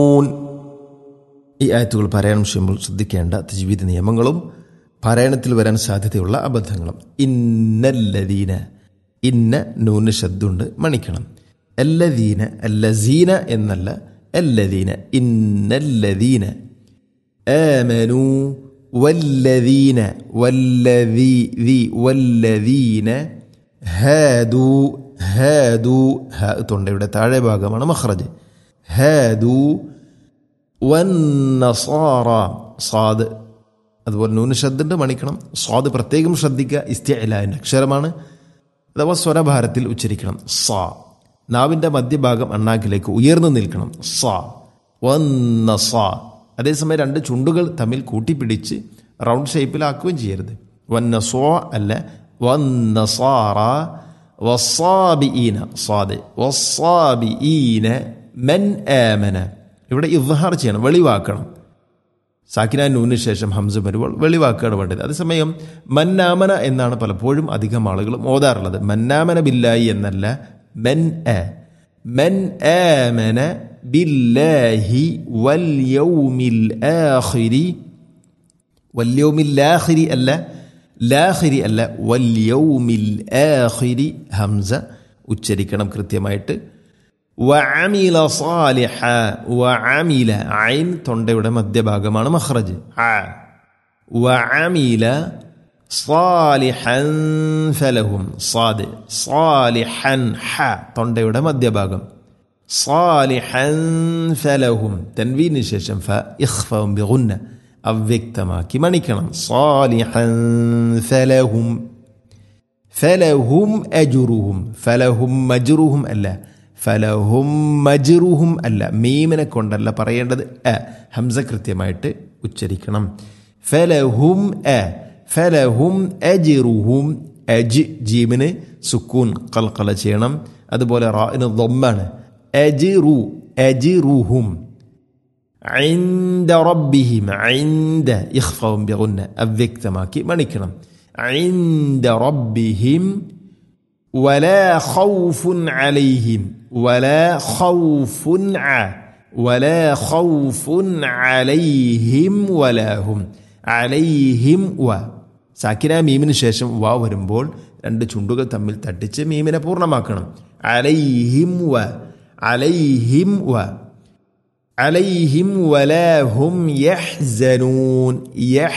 ഈ ആയത്തുകൾ പാരായണം ചെയ്യുമ്പോൾ ശ്രദ്ധിക്കേണ്ട തജ്വീദ് നിയമങ്ങളും പാരായണത്തിൽ വരാൻ സാധ്യതയുള്ള അബദ്ധങ്ങളും ഇന്നല്ലദീന ഇന്ന നൂന് ശബ്ദുണ്ട് മണിക്കണം അല്ലദീന അല്ലസീന എന്നല്ല അല്ലദീന ഇന്നല്ലദീന ആമനു വല്ലദീന വല്ലദീ ദി വല്ലദീന ഹാദു ഹാദു ഹ തൊണ്ടയുടെ താഴെ ഭാഗമാണ് മഖ്റജ് ഹാദു വന്നസാറ സാദ് അതുപോലെ നൂന് ശബ്ദുണ്ട് മണിക്കണം സ്വാദ് പ്രത്യേകം ശ്രദ്ധിക്കുക ഇസ്തിഅലാൻ്റെ അക്ഷരമാണ് അഥവാ സ്വരഭാരത്തിൽ ഉച്ചരിക്കണം സാ നാവിൻ്റെ മധ്യഭാഗം അണ്ണാക്കിലേക്ക് ഉയർന്നു നിൽക്കണം സാ വന്ന സാ അതേസമയം രണ്ട് ചുണ്ടുകൾ തമ്മിൽ കൂട്ടിപ്പിടിച്ച് റൗണ്ട് ഷേപ്പിലാക്കുകയും ചെയ്യരുത് വന്ന സോ അല്ല വന്ന സാറ വസാബിഈന സ്വാദ് വസാബിഈന മൻ ആമന ഇവിടെ ഇവഹാർ ചെയ്യണം വെളിവാക്കണം സാക്കിന നൂന് ശേഷം ഹംസ വരുമ്പോൾ വെളിവാക്കുകയാണ് വേണ്ടത് അതേസമയം മന്നാമന എന്നാണ് പലപ്പോഴും അധികം ആളുകളും ഓതാറുള്ളത് മന്നാമന ബില്ലായി എന്നല്ല മൻ എ മൻ ആമന ബില്ലാഹി വൽ യൗമിൽ ആഖിരി വൽ യൗമിൽ ആഖിരി അല്ല ലാഖിരി അല്ല വൽ യൗമിൽ ആഖിരി ഹംസ ഉച്ചരിക്കണം കൃത്യമായിട്ട് വഅമില സാലിഹ വഅമില ഐൻ തൊണ്ടയുടെ മധ്യഭാഗമാണ് മഖ്റജ് ആ വഅമില സാലിഹൻ ഫലഹും സാദ് സാലിഹൻ ഹ തൊണ്ടയുടെ മധ്യഭാഗം സാലിഹൻ ഫലഹും തൻവീന് ശേഷം ഫ ഇഖ്ഫവും ബിഗുന്ന അവ്യക്തമാക്കി മണിക്കണം സാലിഹൻ ഫലഹും ഫലഹും അജുറുഹും ഫലഹും മജുറുഹും അല്ല ഫലഹും മജുറുഹും അല്ല മീമിനെ കൊണ്ടല്ല പറയേണ്ടത് എ ഹംസ കൃത്യമായിട്ട് ഉച്ചരിക്കണം ഫലഹും എ ഫലഹും അജിറുഹും അജ് ജീമിന് സുക്കൂൻ കൽക്കല ചെയ്യണം അതുപോലെ റാഇന് ദൊമ്മാണ് അജിറു അജിറുഹും عند ربهم عند إخفاهم بغنة അവ്യക്തമാക്കി മണിക്കണം عند ربهم ولا خوف عليهم ولا خوف ع ولا خوف عليهم ولا هم عليهم و സാക്കിന മീമിന് ശേഷം വ വരുമ്പോൾ രണ്ട് ചുണ്ടുകൾ തമ്മിൽ തട്ടിച്ച് മീമിനെ പൂർണ്ണമാക്കണം അലൈഹിം വ അലൈഹിം വ عليهم ولا هم يحزنون يح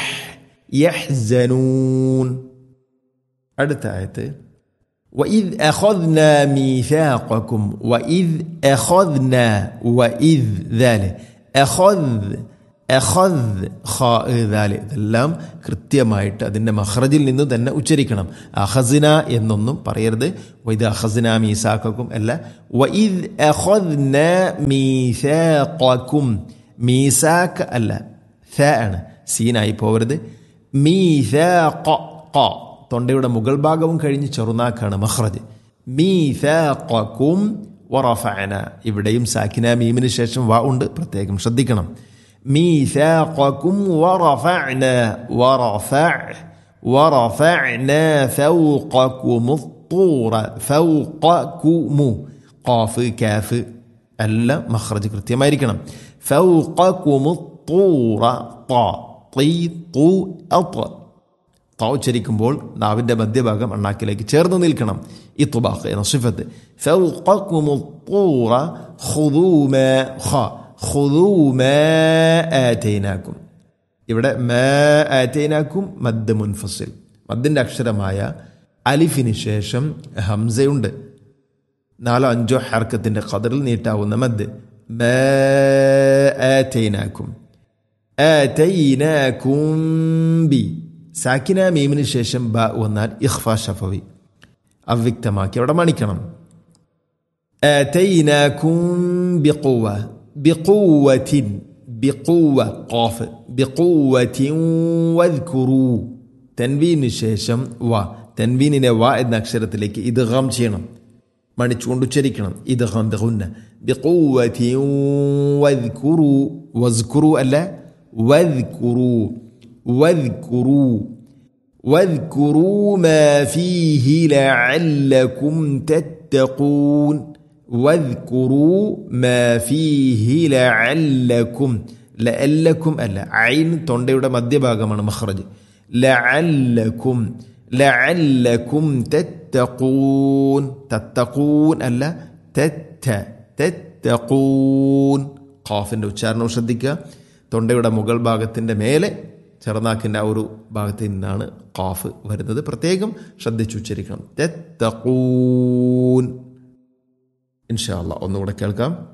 يحزنون അടുത്ത ആയത്ത് وإذ أخذنا ميثاقكم وإذ أخذنا وإذ ذلك أخذ أخذ خاء ذلك ഇതെല്ലാം കൃത്യമായിട്ട് അതിൻ്റെ മഹ്റജിൽ നിന്ന് തന്നെ ഉച്ചരിക്കണം അഹസിന എന്നൊന്നും പറയരുത് വൈദ് അഹസിന മീസാക്കും അല്ല വൈദ് അഖദ്ന മീസാക്കും മീസാക്ക് അല്ല ഥ ആണ് സീനായി പോവരുത് മീസാഖ ഖ തൊണ്ടയുടെ മുകൾ ഭാഗവും കഴിഞ്ഞ് ചെറുനാക്കാണ് മഹ്റജ് മീസാഖക്കും വറഫഅന ഇവിടെയും സാക്കിന മീമിന് ശേഷം വാ ഉണ്ട് പ്രത്യേകം ശ്രദ്ധിക്കണം ميثاقكم ورفعنا ورفع ورفعنا فوقكم الطور فوقكم قاف كاف ألا مخرج കൃത്യമായിരിക്കണം فوقكم الطور طا طي طو أط طا ഉച്ചരിക്കുമ്പോൾ നാവിൻ്റെ മധ്യഭാഗം അണ്ണാക്കിലേക്ക് ചേർന്ന് നിൽക്കണം ഇത്തുബാഖ് എന്ന സിഫത്ത് فوقكم الطور خذوا ما خ ഖുദൂ മാ ആറ്റൈനാക്കും ഇവിടെ മാ ആറ്റൈനാക്കും മദ് മുൻഫസിൽ മദ്ദിൻ്റെ അക്ഷരമായ അലിഫിന് ശേഷം ഹംസയുണ്ട് നാലോ അഞ്ചോ ഹർക്കത്തിൻ്റെ ഖദറിൽ നീട്ടാവുന്ന മദ് മാ ആറ്റൈനാക്കും ആറ്റൈനാക്കും ബി സാക്കിന മീമിന് ശേഷം ബ വന്നാൽ ഇഖ്ഫ ഷഫവി അവ്യക്തമാക്കി അവിടെ മണിക്കണം آتيناكم بقوة بقوة بقوة قاف بقوة واذكروا تنوين ശേഷം വ തൻവീനിനെ വ എന്ന അക്ഷരത്തിലേക്ക് ഇദ്ഗാം ചെയ്യണം മണിച്ചുകൊണ്ട് ഉച്ചരിക്കണം ഇദ്ഗാം ബിഗുന്ന بقوة واذكروا واذكروا അല്ല واذكروا واذكروا واذكروا ما فيه لعلكم تتقون വദ്കുറു മാ ഫീഹി ലഅല്ലക്കും ലഅല്ലക്കും അല്ല ഐൻ തൊണ്ടയുടെ മധ്യഭാഗമാണ് മഖ്റജ് ലഅല്ലക്കും ലഅല്ലക്കും തത്തഖൂൻ തത്തഖൂൻ അല്ല തെറ്റ തെത്തഖൂൻ ഖാഫിൻ്റെ ഉച്ചാരണം ശ്രദ്ധിക്കുക തൊണ്ടയുടെ മുകൾ ഭാഗത്തിൻ്റെ മേലെ ചെറുനാക്കിൻ്റെ ആ ഒരു ഭാഗത്ത് നിന്നാണ് ഖാഫ് വരുന്നത് പ്രത്യേകം ശ്രദ്ധിച്ചുച്ചരിക്കണം തെത്തഖൂൻ ഇൻഷാ അല്ലാ ഒന്നുകൂടെ കേൾക്കാം